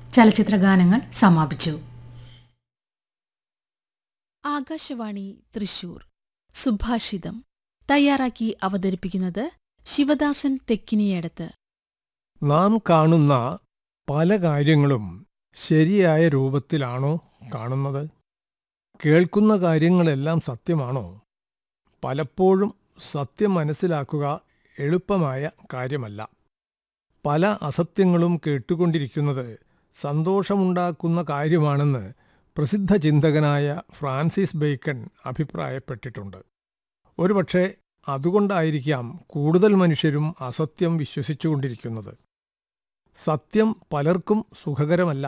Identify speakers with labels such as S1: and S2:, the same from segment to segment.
S1: ചലച്ചിത്ര ഗാനങ്ങൾ സമാപിച്ചു
S2: ആകാശവാണി തൃശൂർ സുഭാഷിതം തയ്യാറാക്കി അവതരിപ്പിക്കുന്നത് ശിവദാസൻ തെക്കിനിയടത്ത്
S3: നാം കാണുന്ന പല കാര്യങ്ങളും ശരിയായ രൂപത്തിലാണോ കാണുന്നത് കേൾക്കുന്ന കാര്യങ്ങളെല്ലാം സത്യമാണോ പലപ്പോഴും സത്യം മനസ്സിലാക്കുക എളുപ്പമായ കാര്യമല്ല പല അസത്യങ്ങളും കേട്ടുകൊണ്ടിരിക്കുന്നത് സന്തോഷമുണ്ടാക്കുന്ന കാര്യമാണെന്ന് പ്രസിദ്ധ ചിന്തകനായ ഫ്രാൻസിസ് ബേക്കൺ അഭിപ്രായപ്പെട്ടിട്ടുണ്ട് ഒരുപക്ഷെ അതുകൊണ്ടായിരിക്കാം കൂടുതൽ മനുഷ്യരും അസത്യം വിശ്വസിച്ചുകൊണ്ടിരിക്കുന്നത് സത്യം പലർക്കും സുഖകരമല്ല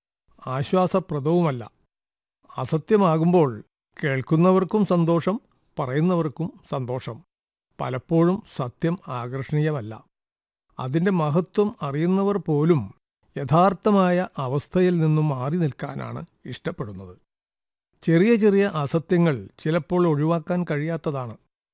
S3: ആശ്വാസപ്രദവുമല്ല അസത്യമാകുമ്പോൾ കേൾക്കുന്നവർക്കും സന്തോഷം പറയുന്നവർക്കും സന്തോഷം പലപ്പോഴും സത്യം ആകർഷണീയമല്ല അതിൻ്റെ മഹത്വം അറിയുന്നവർ പോലും യഥാർത്ഥമായ അവസ്ഥയിൽ നിന്നും മാറി നിൽക്കാനാണ് ഇഷ്ടപ്പെടുന്നത് ചെറിയ ചെറിയ അസത്യങ്ങൾ ചിലപ്പോൾ ഒഴിവാക്കാൻ കഴിയാത്തതാണ്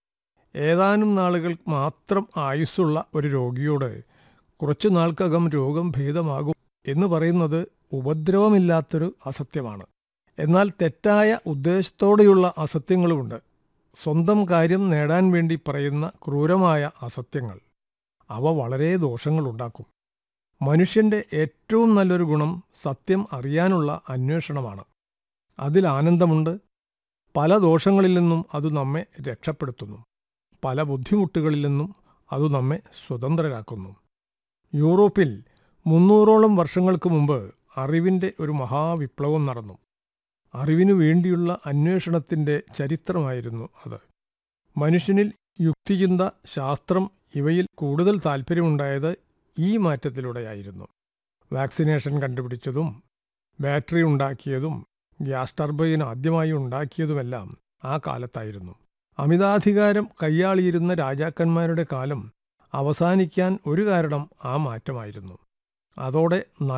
S3: ഏതാനും നാളുകൾ മാത്രം ആയുസ്സുള്ള ഒരു രോഗിയോട് കുറച്ചു നാൾക്കകം രോഗം ഭേദമാകും എന്ന് പറയുന്നത് ഉപദ്രവമില്ലാത്തൊരു അസത്യമാണ് എന്നാൽ തെറ്റായ ഉദ്ദേശത്തോടെയുള്ള അസത്യങ്ങളുമുണ്ട് സ്വന്തം കാര്യം നേടാൻ വേണ്ടി പറയുന്ന ക്രൂരമായ അസത്യങ്ങൾ അവ വളരെ ദോഷങ്ങളുണ്ടാക്കും മനുഷ്യന്റെ ഏറ്റവും നല്ലൊരു ഗുണം സത്യം അറിയാനുള്ള അന്വേഷണമാണ് അതിൽ ആനന്ദമുണ്ട് പല ദോഷങ്ങളിൽ നിന്നും അത് നമ്മെ രക്ഷപ്പെടുത്തുന്നു പല ബുദ്ധിമുട്ടുകളിൽ നിന്നും അത് നമ്മെ സ്വതന്ത്രരാക്കുന്നു യൂറോപ്പിൽ മുന്നൂറോളം വർഷങ്ങൾക്ക് മുമ്പ് അറിവിൻ്റെ ഒരു മഹാവിപ്ലവം നടന്നു അറിവിനു വേണ്ടിയുള്ള അന്വേഷണത്തിൻ്റെ ചരിത്രമായിരുന്നു അത് മനുഷ്യനിൽ യുക്തിചിന്ത ശാസ്ത്രം ഇവയിൽ കൂടുതൽ താൽപ്പര്യമുണ്ടായത് ഈ മാറ്റത്തിലൂടെയായിരുന്നു വാക്സിനേഷൻ കണ്ടുപിടിച്ചതും ബാറ്ററി ഉണ്ടാക്കിയതും ഗ്യാസ് ടർബൈൻ ആദ്യമായി ഉണ്ടാക്കിയതുമെല്ലാം ആ കാലത്തായിരുന്നു അമിതാധികാരം കൈയാളിയിരുന്ന രാജാക്കന്മാരുടെ കാലം അവസാനിക്കാൻ ഒരു കാരണം ആ മാറ്റമായിരുന്നു അതോടെ